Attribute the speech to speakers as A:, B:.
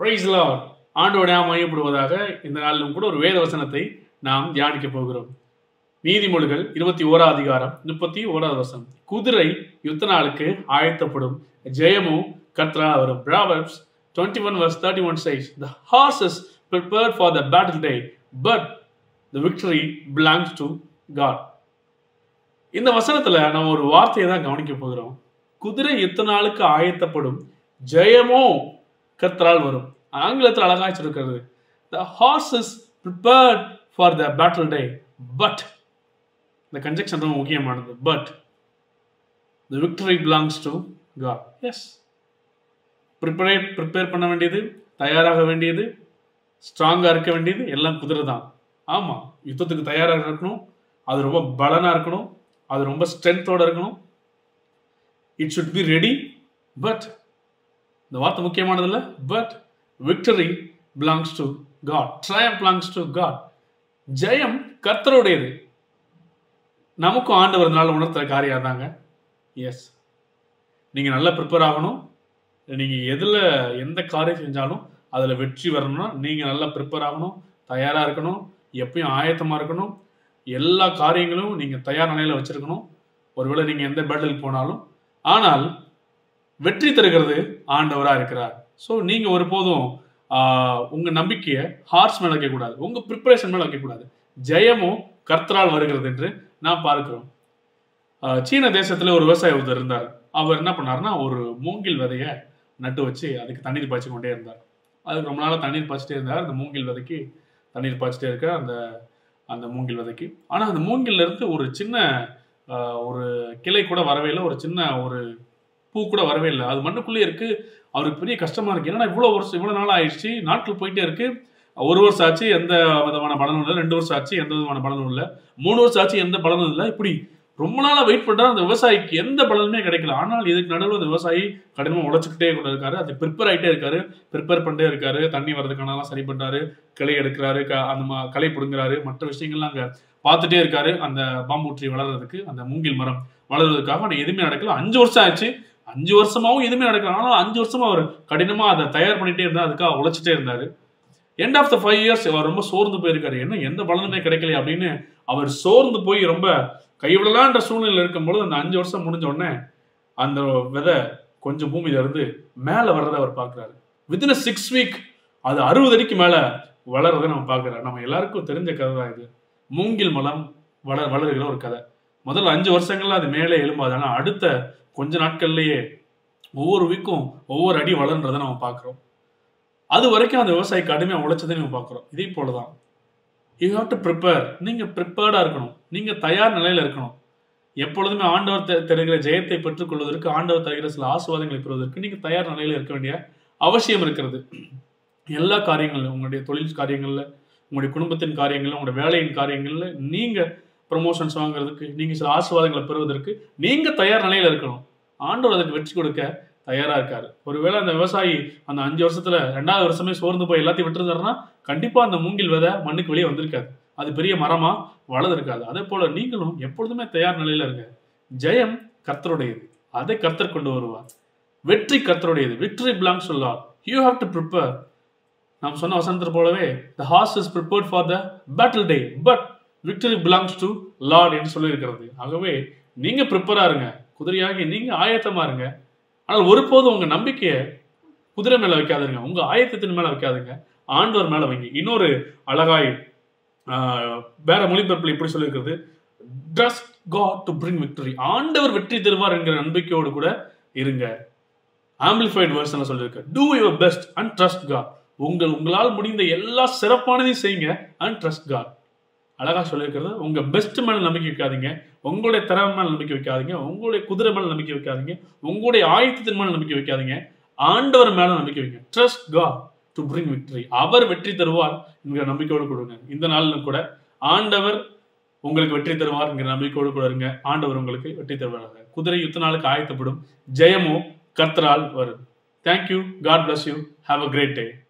A: price Lord ஆண்டோட மையப்படுவதாக இந்த நாளிலும் கூட ஒரு வேத வசனத்தை நாம் தியானிக்க போகிறோம் நீதிமொழிகள் இருபத்தி ஓரா அதிகாரம் முப்பத்தி ஓராவது வசனம் குதிரை யுத்த நாளுக்கு ஆயத்தப்படும் ஜெயமும் கர்த்தரா வரும் Proverbs 21 one verse thirty one says the horse is prepared for the battle day but the victory belongs to God இந்த வசனத்துல நம்ம ஒரு வார்த்தையை தான் கவனிக்க போகிறோம் குதிரை யுத்த நாளுக்கு ஆயத்தப்படும் ஜெயமோ கர்த்தரால் வரும் ஆங்கிலத்தில் அழகாக வச்சிருக்கிறது the horse is prepared for the battle day but இந்த கன்ஜெக்ஷன் ரொம்ப முக்கியமானது but the victory belongs to God as prepared prepare பண்ண வேண்டியது தயாராக வேண்டியது ஸ்ட்ராங்காக இருக்க வேண்டியது எல்லாம் குதிரை தான் ஆமாம் யுத்தத்துக்கு தயாராக இருக்கணும் அது ரொம்ப பலனாக இருக்கணும் அது ரொம்ப ஸ்ட்ரென்த்தோடு இருக்கணும் it should be ready but இந்த வார்த்தை முக்கியமானதில்ல but victory belongs to God triumph belongs to God ஜெயம் கர்த்தருடையது நமக்கும் ஆண்டவர் நாள் உணர்த்துற காரியம் தாங்க எஸ் நீங்கள் நல்லா ப்ரிப்பேர் ஆகணும் நீங்கள் எதில் எந்த காரியம் செஞ்சாலும் அதில் வெற்றி வரணும்னா நீங்கள் நல்லா ப்ரிப்பேர் ஆகணும் தயாராக இருக்கணும் எப்பயும் ஆயத்தமாக இருக்கணும் எல்லா காரியங்களும் நீங்கள் தயார் நிலையில் வச்சுருக்கணும் ஒருவேளை நீங்கள் எந்த பேட்டில் போனாலும் ஆனால் வெற்றி தருகிறது ஆண்டவராக இருக்கிறார் ஸோ நீங்கள் ஒருபோதும் உங்கள் நம்பிக்கையை ஹார்ஸ் மேலே வைக்கக்கூடாது உங்கள் ப்ரிப்பரேஷன் மேலே வைக்கக்கூடாது ஜெயமும் கர்த்தரால் வருகிறது என்று நாம் பார்க்கிறோம் ஆஹ் சீன தேசத்தில் ஒரு விவசாயி ஒருத்தர் இருந்தார் அவர் என்ன பண்ணார்னா ஒரு மூங்கில் விதையை நட்டு வச்சு அதுக்கு தண்ணீர் பாய்ச்சி கொண்டே இருந்தார் அதுக்கு ரொம்ப நாளாக தண்ணீர் பாய்ச்சிட்டே இருந்தார் அந்த மூங்கில் விதைக்கு தண்ணீர் பாய்ச்சிட்டே இருக்க அந்த அந்த மூங்கில் விதைக்கு ஆனால் அந்த மூங்கில்ல இருந்து ஒரு சின்ன ஆஹ் ஒரு கிளை கூட வரவே இல்லை ஒரு சின்ன ஒரு பூ கூட வரவே இல்லை அது மண்ணுக்குள்ளேயே இருக்கு அவருக்கு பெரிய கஷ்டமா இருக்கு ஏன்னா இவ்வளோ வருஷம் இவ்வளோ நாள் ஆயிடுச்சு நாட்கள் போயிட்டே இருக்கு ஒரு வருஷம் ஆச்சு எந்த விதமான பலனும் இல்லை ரெண்டு வருஷம் ஆச்சு எந்த விதமான பலனும் இல்லை மூணு வருஷம் ஆச்சு எந்த பலனும் இல்லை இப்படி ரொம்ப நாளா வெயிட் பண்றாரு அந்த விவசாயிக்கு எந்த பலனுமே கிடைக்கல ஆனால் இதுக்கு நடுவில் அந்த விவசாயி கடினமாக உழைச்சிக்கிட்டே கூட இருக்காரு அது ப்ரிப்பேர் ஆகிட்டே இருக்காரு ப்ரிப்பேர் பண்ணிட்டே இருக்காரு தண்ணி வர்றதுக்கானலாம் சரி பண்றாரு கிளை எடுக்கிறாரு க- அந்த மா- களை பிடுங்குறாரு மற்ற விஷயங்கள்லாம் அங்கே பார்த்துட்டே இருக்காரு அந்த பாம்பு ட்ரீ வளர்றதுக்கு அந்த மூங்கில் மரம் வளர்றதுக்காக ஆனால் எதுவுமே நடக்கல அஞ்சு வருஷம் ஆச்சு அஞ்சு வருஷமாவும் எதுவுமே நடக்கல ஆனால் அஞ்சு வருஷமா அவர் கடினமா அதை தயார் பண்ணிட்டே இருந்தார் அதுக்காக உழைச்சிட்டே இருந்தாரு end of the five years அவர் ரொம்ப சோர்ந்து போயிருக்காரு என்ன எந்த பலனுமே கிடைக்கல அப்படின்னு அவர் சோர்ந்து போய் ரொம்ப கைவிடலான்ற சூழ்நிலை இருக்கும்பொழுது அந்த அஞ்சு வருஷம் முடிஞ்ச உடனே அந்த விதை கொஞ்சம் பூமியில இருந்து மேலே வர்றதை அவர் பார்க்குறாரு வித்தின் சிக்ஸ் வீக் அது அறுபது அடிக்கு மேலே வளர்றதை நம்ம பார்க்குறாரு நம்ம எல்லாருக்கும் தெரிஞ்ச கதை தான் இது மூங்கில் மலம் வள வளருகிற ஒரு கதை முதல்ல அஞ்சு வருஷங்கள்ல அது மேலே எழும்பாது ஆனால் அடுத்த கொஞ்ச நாட்கள்லயே ஒவ்வொரு வீக்கும் ஒவ்வொரு அடி வளர்ன்றதை நம்ம பார்க்குறோம் அது வரைக்கும் அந்த விவசாயி கடுமையாக உழைச்சதை நம்ம பார்க்குறோம் இதே போல தான் யூ ஹாவ் டு ப்ரிப்பேர் நீங்கள் ப்ரிப்பேர்டாக இருக்கணும் நீங்கள் தயார் நிலையில் இருக்கணும் எப்பொழுதுமே ஆண்டவர் த- தருகிற ஜெயத்தை பெற்றுக்கொள்வதற்கு ஆண்டவர் தருகிற சில ஆசுவாதங்களை பெறுவதற்கு நீங்கள் தயார் நிலையில் இருக்க வேண்டிய அவசியம் இருக்கிறது எல்லா காரியங்களிலும் உங்களுடைய தொழில் காரியங்களில் உங்களுடைய குடும்பத்தின் காரியங்களில் உங்களுடைய வேலையின் காரியங்களில் நீங்கள் ப்ரமோஷன்ஸ் வாங்குறதுக்கு நீங்கள் சில ஆசீர்வாதங்களை பெறுவதற்கு நீங்கள் தயார் நிலையில் இருக்கணும் ஆண்டவர் அதுக்கு வெற்றி கொடுக்க தயாராக இருக்காரு ஒருவேளை அந்த விவசாயி அந்த அஞ்சு வருஷத்துல ரெண்டாவது வருஷமே சோர்ந்து போய் எல்லாத்தையும் விட்டுருந்தாருன்னா கண்டிப்பாக அந்த மூங்கில் விதை மண்ணுக்கு வெளியே வந்திருக்காது அது பெரிய மரமா வளர்ந்துருக்காது அதே போல நீங்களும் எப்பொழுதுமே தயார் நிலையில இருங்க ஜெயம் கர்த்தருடையது அதை கர்த்தர் கொண்டு வருவார் வெற்றி கர்த்தருடையது victory belongs to lord you have to prepare நாம் சொன்ன வசனத்தை போலவே the horse is prepared for the battle day but victory belongs to lord என்று சொல்லியிருக்கிறது ஆகவே நீங்க ப்ரிப்பேரா இருங்க குதிரையாகி நீங்க ஆயத்தமா இருங்க ஆனால் ஒருபோதும் உங்க நம்பிக்கையை குதிரை மேல வைக்காதுங்க உங்க ஆயத்தத்தின் மேல வைக்காதுங்க ஆண்டவர் மேல வைங்க இன்னொரு அழகாய் ஆஹ், வேற மொழிபெயர்ப்பில் இப்படி சொல்லியிருக்கிறது trust God to bring victory ஆண்டவர் வெற்றி தருவார் என்கிற நம்பிக்கையோடு கூட இருங்க ஆம்பிளிஃபைட் வேர்ஷன்ல சொல்லியிருக்கு do your best and trust God உங்கள் உங்களால் முடிந்த எல்லா சிறப்பானதையும் செய்யுங்க அண்ட் ட்ரஸ்ட் காட் அழகா சொல்லியிருக்கிறது உங்க பெஸ்ட் மேல நம்பிக்கை வைக்காதீங்க உங்களுடைய திறமை மேல நம்பிக்கை வைக்காதீங்க உங்களுடைய குதிரை மேல நம்பிக்கை வைக்காதீங்க உங்களுடைய ஆயத்தத்தின் மேல நம்பிக்கை வைக்காதீங்க ஆண்டவர் மேல நம்பிக்கை வைங்க trust God to bring victory அவர் வெற்றி தருவார் என்கிற நம்பிக்கையோடு கொடுங்க இந்த நாளிலும் கூட ஆண்டவர் உங்களுக்கு வெற்றி தருவார் என்கிற நம்பிக்கையோடு கூட இருங்க ஆண்டவர் உங்களுக்கு வெற்றி தருவாராக குதிரை யுத்த நாளுக்கு ஆயத்தப்படும் ஜெயமோ கர்த்தரால் வரும் thank you God bless you have a great day